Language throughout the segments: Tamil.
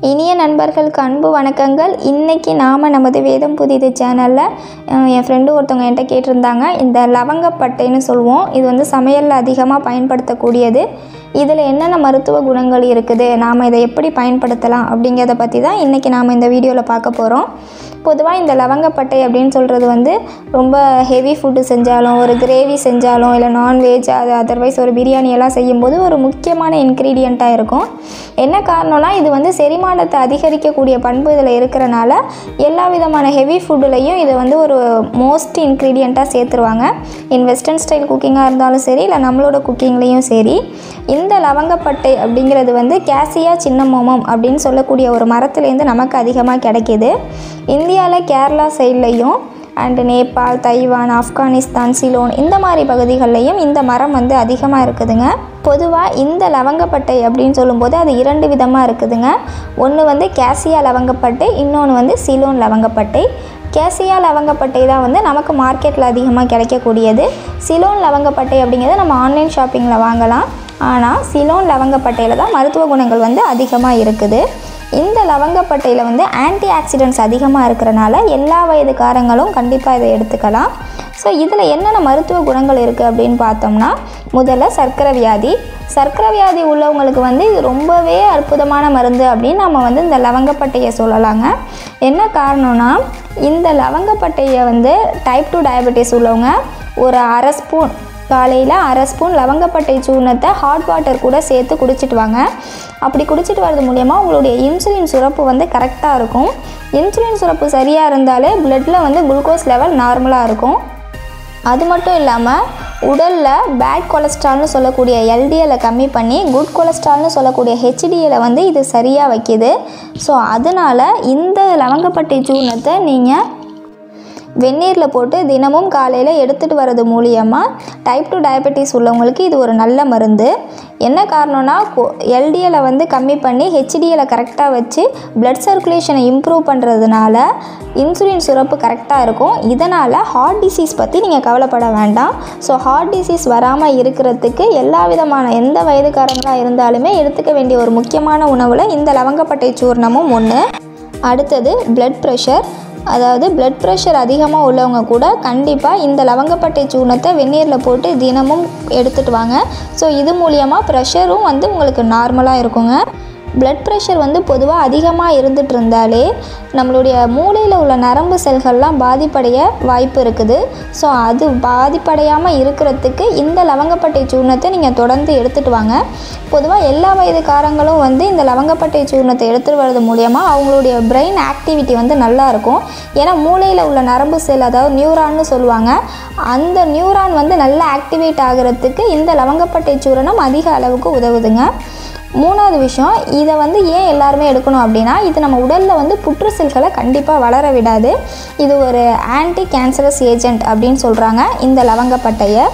இனிய நண்பர்களுக்கு அன்பு வணக்கங்கள் இன்றைக்கி நாம் நமது வேதம் புதிது சேனலில் என் ஃப்ரெண்டு ஒருத்தவங்க என்கிட்ட கேட்டிருந்தாங்க இந்த லவங்கப்பட்டைன்னு சொல்லுவோம் இது வந்து சமையலில் அதிகமாக பயன்படுத்தக்கூடியது இதில் என்னென்ன மருத்துவ குணங்கள் இருக்குது நாம் இதை எப்படி பயன்படுத்தலாம் அப்படிங்கிறத பற்றி தான் இன்றைக்கி நாம் இந்த வீடியோவில் பார்க்க போகிறோம் பொதுவாக இந்த லவங்கப்பட்டை அப்படின்னு சொல்கிறது வந்து ரொம்ப ஹெவி ஃபுட்டு செஞ்சாலும் ஒரு கிரேவி செஞ்சாலும் இல்லை நான்வெஜ் அது அதர்வைஸ் ஒரு பிரியாணி எல்லாம் செய்யும்போது ஒரு முக்கியமான இன்க்ரீடியண்ட்டாக இருக்கும் என்ன காரணம்னா இது வந்து செரிமானத்தை அதிகரிக்கக்கூடிய பண்பு இதில் இருக்கிறனால எல்லா விதமான ஹெவி ஃபுட்டுலையும் இதை வந்து ஒரு மோஸ்ட் இன்க்ரீடியண்ட்டாக சேர்த்துருவாங்க இன் வெஸ்டர்ன் ஸ்டைல் குக்கிங்காக இருந்தாலும் சரி இல்லை நம்மளோட குக்கிங்லேயும் சரி இந்த லவங்கப்பட்டை அப்படிங்கிறது வந்து கேசியா சின்னமோமம் அப்படின்னு சொல்லக்கூடிய ஒரு மரத்துலேருந்து நமக்கு அதிகமாக கிடைக்கிது இந்தியாவில் கேரளா சைட்லேயும் அண்டு நேபாள் தைவான் ஆப்கானிஸ்தான் சிலோன் இந்த மாதிரி பகுதிகள்லையும் இந்த மரம் வந்து அதிகமாக இருக்குதுங்க பொதுவாக இந்த லவங்கப்பட்டை அப்படின்னு சொல்லும்போது அது இரண்டு விதமாக இருக்குதுங்க ஒன்று வந்து கேசியா லவங்கப்பட்டை இன்னொன்று வந்து சிலோன் லவங்கப்பட்டை கேசியா லவங்கப்பட்டை தான் வந்து நமக்கு மார்க்கெட்டில் அதிகமாக கிடைக்கக்கூடியது சிலோன் லவங்கப்பட்டை அப்படிங்கிறத நம்ம ஆன்லைன் ஷாப்பிங்கில் வாங்கலாம் ஆனால் சிலோன் லவங்கப்பட்டையில் தான் மருத்துவ குணங்கள் வந்து அதிகமாக இருக்குது இந்த லவங்கப்பட்டையில் வந்து ஆன்டி ஆக்சிடென்ட்ஸ் அதிகமாக இருக்கிறனால எல்லா வயதுக்காரங்களும் கண்டிப்பாக இதை எடுத்துக்கலாம் ஸோ இதில் என்னென்ன மருத்துவ குணங்கள் இருக்குது அப்படின்னு பார்த்தோம்னா முதல்ல சர்க்கரை வியாதி சர்க்கரை வியாதி உள்ளவங்களுக்கு வந்து இது ரொம்பவே அற்புதமான மருந்து அப்படின்னு நம்ம வந்து இந்த லவங்கப்பட்டையை சொல்லலாங்க என்ன காரணம்னா இந்த லவங்கப்பட்டையை வந்து டைப் டூ டயபெட்டிஸ் உள்ளவங்க ஒரு அரை ஸ்பூன் காலையில் அரை ஸ்பூன் லவங்கப்பட்டை சூர்ணத்தை ஹாட் வாட்டர் கூட சேர்த்து குடிச்சிட்டு வாங்க அப்படி குடிச்சிட்டு வரது மூலயமா உங்களுடைய இன்சுலின் சுரப்பு வந்து கரெக்டாக இருக்கும் இன்சுலின் சுரப்பு சரியாக இருந்தாலே பிளட்டில் வந்து குளுக்கோஸ் லெவல் நார்மலாக இருக்கும் அது மட்டும் இல்லாமல் உடலில் பேட் கொலஸ்ட்ரால்னு சொல்லக்கூடிய எல்டிஎலை கம்மி பண்ணி குட் கொலஸ்ட்ரால்னு சொல்லக்கூடிய ஹெச்டிஎலை வந்து இது சரியாக வைக்கிது ஸோ அதனால் இந்த லவங்கப்பட்டை சூர்ணத்தை நீங்கள் வெந்நீரில் போட்டு தினமும் காலையில் எடுத்துகிட்டு வர்றது மூலியமாக டைப் டூ டயபெட்டிஸ் உள்ளவங்களுக்கு இது ஒரு நல்ல மருந்து என்ன காரணம்னா எல்டிஎலை வந்து கம்மி பண்ணி ஹெச்டிஎலை கரெக்டாக வச்சு பிளட் சர்க்குலேஷனை இம்ப்ரூவ் பண்ணுறதுனால இன்சுலின் சுரப்பு கரெக்டாக இருக்கும் இதனால் ஹார்ட் டிசீஸ் பற்றி நீங்கள் கவலைப்பட வேண்டாம் ஸோ ஹார்ட் டிசீஸ் வராமல் இருக்கிறதுக்கு எல்லா விதமான எந்த வயதுக்காரங்களாக இருந்தாலுமே எடுத்துக்க வேண்டிய ஒரு முக்கியமான உணவில் இந்த லவங்கப்பட்டை சூர்ணமும் ஒன்று அடுத்தது பிளட் ப்ரெஷர் அதாவது பிளட் ப்ரெஷர் அதிகமாக உள்ளவங்க கூட கண்டிப்பாக இந்த லவங்கப்பட்டை சூர்ணத்தை வெந்நீரில் போட்டு தினமும் எடுத்துகிட்டு வாங்க ஸோ இது மூலியமாக ப்ரெஷரும் வந்து உங்களுக்கு நார்மலாக இருக்குங்க பிளட் ப்ரெஷர் வந்து பொதுவாக அதிகமாக இருந்துகிட்டு இருந்தாலே நம்மளுடைய மூளையில் உள்ள நரம்பு செல்கள்லாம் பாதிப்படைய வாய்ப்பு இருக்குது ஸோ அது பாதிப்படையாமல் இருக்கிறதுக்கு இந்த லவங்கப்பட்டை சூர்ணத்தை நீங்கள் தொடர்ந்து எடுத்துகிட்டு வாங்க பொதுவாக எல்லா வயதுக்காரங்களும் வந்து இந்த லவங்கப்பட்டை சூர்ணத்தை எடுத்துகிட்டு வர்றது மூலியமாக அவங்களுடைய பிரெயின் ஆக்டிவிட்டி வந்து நல்லா இருக்கும் ஏன்னா மூளையில் உள்ள நரம்பு செல் அதாவது நியூரான்னு சொல்லுவாங்க அந்த நியூரான் வந்து நல்லா ஆக்டிவேட் ஆகிறதுக்கு இந்த லவங்கப்பட்டை சூரணம் அதிக அளவுக்கு உதவுதுங்க மூணாவது விஷயம் இதை வந்து ஏன் எல்லாருமே எடுக்கணும் அப்படின்னா இது நம்ம உடலில் வந்து புற்று செல்களை கண்டிப்பாக வளர விடாது இது ஒரு ஆன்டி கேன்சரஸ் ஏஜென்ட் அப்படின்னு சொல்கிறாங்க இந்த லவங்கப்பட்டையை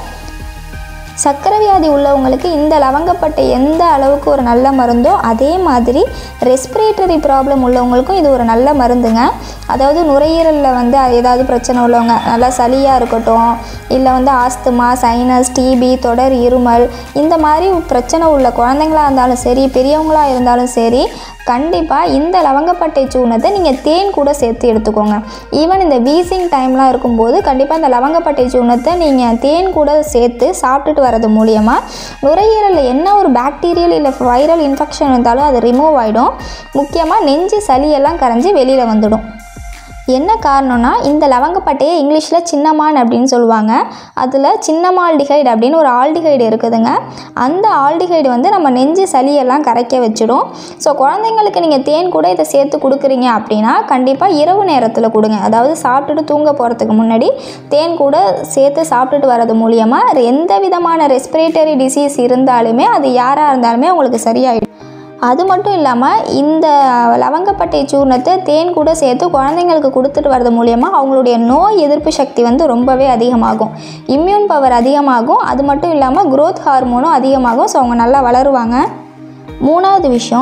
சர்க்கரை வியாதி உள்ளவங்களுக்கு இந்த லவங்கப்பட்டை எந்த அளவுக்கு ஒரு நல்ல மருந்தோ அதே மாதிரி ரெஸ்பிரேட்டரி ப்ராப்ளம் உள்ளவங்களுக்கும் இது ஒரு நல்ல மருந்துங்க அதாவது நுரையீரலில் வந்து ஏதாவது பிரச்சனை உள்ளவங்க நல்லா சளியாக இருக்கட்டும் இல்லை வந்து ஆஸ்துமா சைனஸ் டிபி தொடர் இருமல் இந்த மாதிரி பிரச்சனை உள்ள குழந்தைங்களாக இருந்தாலும் சரி பெரியவங்களாக இருந்தாலும் சரி கண்டிப்பாக இந்த லவங்கப்பட்டை சூர்ணத்தை நீங்கள் தேன் கூட சேர்த்து எடுத்துக்கோங்க ஈவன் இந்த வீசிங் டைம்லாம் இருக்கும்போது கண்டிப்பாக இந்த லவங்கப்பட்டை சூர்ணத்தை நீங்கள் தேன் கூட சேர்த்து சாப்பிட்டுட்டு வரது மூலியமாக நுரையீரலில் என்ன ஒரு பாக்டீரியல் இல்லை வைரல் இன்ஃபெக்ஷன் இருந்தாலும் அது ரிமூவ் ஆகிடும் முக்கியமாக நெஞ்சு சளியெல்லாம் கரைஞ்சி வெளியில் வந்துடும் என்ன காரணம்னா இந்த லவங்கப்பட்டையை இங்கிலீஷில் சின்னமான் அப்படின்னு சொல்லுவாங்க அதில் சின்னமால்டிஹைடு அப்படின்னு ஒரு ஆல்டிஹைடு இருக்குதுங்க அந்த ஆல்டிஹைடு வந்து நம்ம நெஞ்சு சளியெல்லாம் கரைக்க வச்சிடும் ஸோ குழந்தைங்களுக்கு நீங்கள் தேன் கூட இதை சேர்த்து கொடுக்குறீங்க அப்படின்னா கண்டிப்பாக இரவு நேரத்தில் கொடுங்க அதாவது சாப்பிட்டுட்டு தூங்க போகிறதுக்கு முன்னாடி தேன் கூட சேர்த்து சாப்பிட்டுட்டு வர்றது மூலியமாக எந்த விதமான ரெஸ்பிரேட்டரி டிசீஸ் இருந்தாலுமே அது யாராக இருந்தாலுமே உங்களுக்கு சரியாயிடும் அது மட்டும் இல்லாமல் இந்த லவங்கப்பட்டை சூர்ணத்தை தேன் கூட சேர்த்து குழந்தைங்களுக்கு கொடுத்துட்டு வரது மூலயமா அவங்களுடைய நோய் எதிர்ப்பு சக்தி வந்து ரொம்பவே அதிகமாகும் இம்யூன் பவர் அதிகமாகும் அது மட்டும் இல்லாமல் க்ரோத் ஹார்மோனும் அதிகமாகும் ஸோ அவங்க நல்லா வளருவாங்க மூணாவது விஷயம்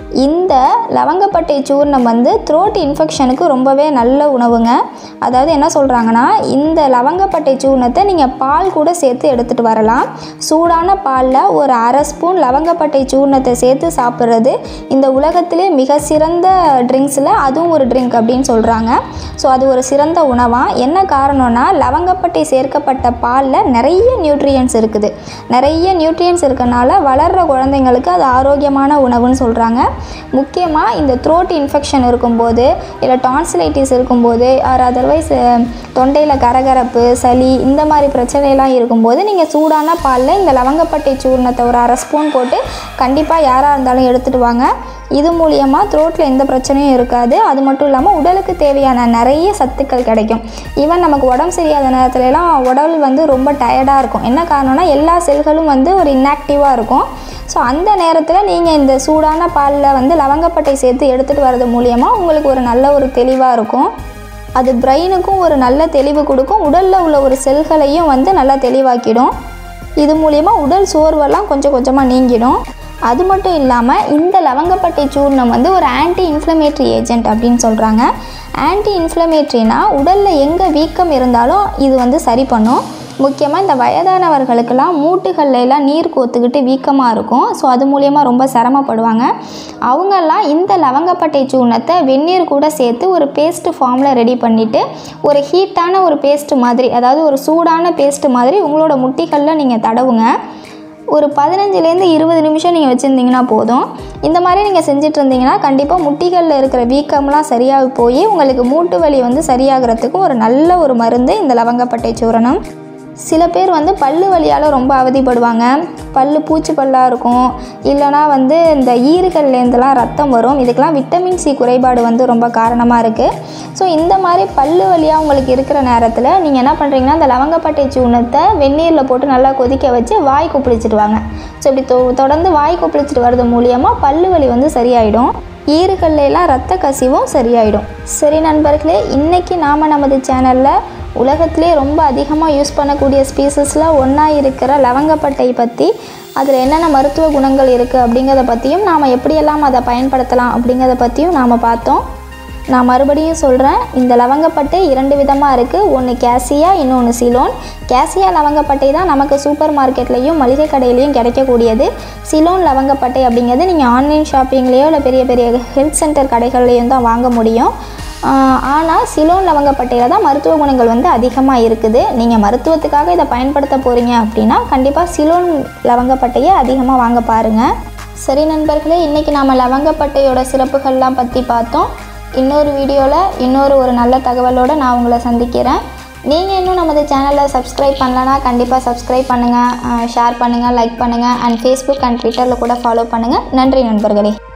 இந்த லவங்கப்பட்டை சூர்ணம் வந்து த்ரோட் இன்ஃபெக்ஷனுக்கு ரொம்பவே நல்ல உணவுங்க அதாவது என்ன சொல்கிறாங்கன்னா இந்த லவங்கப்பட்டை சூர்ணத்தை நீங்கள் பால் கூட சேர்த்து எடுத்துகிட்டு வரலாம் சூடான பாலில் ஒரு அரை ஸ்பூன் லவங்கப்பட்டை சூர்ணத்தை சேர்த்து சாப்பிட்றது இந்த உலகத்திலே மிக சிறந்த ட்ரிங்க்ஸில் அதுவும் ஒரு ட்ரிங்க் அப்படின்னு சொல்கிறாங்க ஸோ அது ஒரு சிறந்த உணவாக என்ன காரணம்னா லவங்கப்பட்டை சேர்க்கப்பட்ட பாலில் நிறைய நியூட்ரியன்ஸ் இருக்குது நிறைய நியூட்ரியன்ஸ் இருக்கனால வளர்கிற குழந்தைங்களுக்கு அது ஆரோக்கியமான உணவுன்னு சொல்கிறாங்க முக்கியமாக இந்த த்ரோட் இன்ஃபெக்ஷன் இருக்கும்போது இல்லை டான்சிலைட்டிஸ் இருக்கும்போது ஆர் அதர்வைஸ் தொண்டையில் கரகரப்பு சளி இந்த மாதிரி பிரச்சனைலாம் இருக்கும்போது நீங்கள் சூடான பாலில் இந்த லவங்கப்பட்டை சூர்ணத்தை ஒரு அரை ஸ்பூன் போட்டு கண்டிப்பாக யாராக இருந்தாலும் எடுத்துகிட்டு வாங்க இது மூலியமாக த்ரோட்டில் எந்த பிரச்சனையும் இருக்காது அது மட்டும் இல்லாமல் உடலுக்கு தேவையான நிறைய சத்துக்கள் கிடைக்கும் ஈவன் நமக்கு உடம்பு சரியாத நேரத்துலலாம் உடல் வந்து ரொம்ப டயர்டாக இருக்கும் என்ன காரணம்னா எல்லா செல்களும் வந்து ஒரு இன்ஆக்டிவாக இருக்கும் ஸோ அந்த நேரத்தில் நீங்கள் இந்த சூடான பாலில் வந்து லவங்கப்பட்டை சேர்த்து எடுத்துகிட்டு வர்றது மூலியமாக உங்களுக்கு ஒரு நல்ல ஒரு தெளிவாக இருக்கும் அது பிரெயினுக்கும் ஒரு நல்ல தெளிவு கொடுக்கும் உடலில் உள்ள ஒரு செல்களையும் வந்து நல்லா தெளிவாக்கிடும் இது மூலிமா உடல் சோர்வெல்லாம் கொஞ்சம் கொஞ்சமாக நீங்கிடும் அது மட்டும் இல்லாமல் இந்த லவங்கப்பட்டை சூர்ணம் வந்து ஒரு ஆன்டி இன்ஃப்ளமேட்ரி ஏஜென்ட் அப்படின்னு சொல்கிறாங்க ஆன்டி இன்ஃப்ளமேட்ரினா உடலில் எங்கே வீக்கம் இருந்தாலும் இது வந்து சரி பண்ணும் முக்கியமாக இந்த வயதானவர்களுக்கெல்லாம் மூட்டுகள்ல எல்லாம் நீர் கோத்துக்கிட்டு வீக்கமாக இருக்கும் ஸோ அது மூலியமாக ரொம்ப சிரமப்படுவாங்க அவங்கெல்லாம் இந்த லவங்கப்பட்டை சூர்ணத்தை வெந்நீர் கூட சேர்த்து ஒரு பேஸ்ட் ஃபார்மில் ரெடி பண்ணிவிட்டு ஒரு ஹீட்டான ஒரு பேஸ்ட் மாதிரி அதாவது ஒரு சூடான பேஸ்ட் மாதிரி உங்களோட முட்டிகளில் நீங்கள் தடவுங்க ஒரு பதினஞ்சுலேருந்து இருபது நிமிஷம் நீங்கள் வச்சுருந்தீங்கன்னா போதும் இந்த மாதிரி நீங்கள் செஞ்சுட்டு இருந்தீங்கன்னா கண்டிப்பாக முட்டிகளில் இருக்கிற வீக்கம்லாம் சரியாக போய் உங்களுக்கு மூட்டு வலி வந்து சரியாகிறதுக்கு ஒரு நல்ல ஒரு மருந்து இந்த லவங்கப்பட்டை சூரணம் சில பேர் வந்து பல்லு வலியால் ரொம்ப அவதிப்படுவாங்க பல்லு பூச்சி பல்லாக இருக்கும் இல்லைனா வந்து இந்த ஈறுகள்லேருந்துலாம் ரத்தம் வரும் இதுக்கெல்லாம் விட்டமின் சி குறைபாடு வந்து ரொம்ப காரணமாக இருக்குது ஸோ இந்த மாதிரி பல்லு வலியாக உங்களுக்கு இருக்கிற நேரத்தில் நீங்கள் என்ன பண்ணுறீங்கன்னா இந்த லவங்கப்பட்டை சூர்ணத்தை வெந்நீரில் போட்டு நல்லா கொதிக்க வச்சு வாய் கொப்பளிச்சிட்டு வாங்க ஸோ இப்படி தொ தொடர்ந்து வாய் கொப்பளிச்சிட்டு வர்றது மூலியமாக பல்லு வலி வந்து சரியாயிடும் ஈறுகள்ல எல்லாம் ரத்த கசிவும் சரியாயிடும் சரி நண்பர்களே இன்றைக்கி நாம் நமது சேனலில் உலகத்திலே ரொம்ப அதிகமாக யூஸ் பண்ணக்கூடிய ஸ்பீசஸில் ஒன்றா இருக்கிற லவங்கப்பட்டை பற்றி அதில் என்னென்ன மருத்துவ குணங்கள் இருக்குது அப்படிங்கிறத பற்றியும் நாம் எப்படியெல்லாம் அதை பயன்படுத்தலாம் அப்படிங்கிறத பற்றியும் நாம் பார்த்தோம் நான் மறுபடியும் சொல்கிறேன் இந்த லவங்கப்பட்டை இரண்டு விதமாக இருக்குது ஒன்று கேசியா இன்னொன்று சிலோன் கேசியா லவங்கப்பட்டை தான் நமக்கு சூப்பர் மார்க்கெட்லேயும் மளிகை கடையிலையும் கிடைக்கக்கூடியது சிலோன் லவங்கப்பட்டை அப்படிங்கிறது நீங்கள் ஆன்லைன் ஷாப்பிங்லேயோ இல்லை பெரிய பெரிய ஹெல்த் சென்டர் கடைகள்லேயும் தான் வாங்க முடியும் ஆனால் சிலோன் லவங்கப்பட்டையில் தான் மருத்துவ குணங்கள் வந்து அதிகமாக இருக்குது நீங்கள் மருத்துவத்துக்காக இதை பயன்படுத்த போகிறீங்க அப்படின்னா கண்டிப்பாக சிலோன் லவங்கப்பட்டையை அதிகமாக வாங்க பாருங்கள் சரி நண்பர்களே இன்றைக்கி நாம் லவங்கப்பட்டையோட சிறப்புகள்லாம் பற்றி பார்த்தோம் இன்னொரு வீடியோவில் இன்னொரு ஒரு நல்ல தகவலோடு நான் உங்களை சந்திக்கிறேன் நீங்கள் இன்னும் நமது சேனலை சப்ஸ்கிரைப் பண்ணலனா கண்டிப்பாக சப்ஸ்கிரைப் பண்ணுங்கள் ஷேர் பண்ணுங்கள் லைக் பண்ணுங்கள் அண்ட் ஃபேஸ்புக் அண்ட் ட்விட்டரில் கூட ஃபாலோ பண்ணுங்கள் நன்றி நண்பர்களே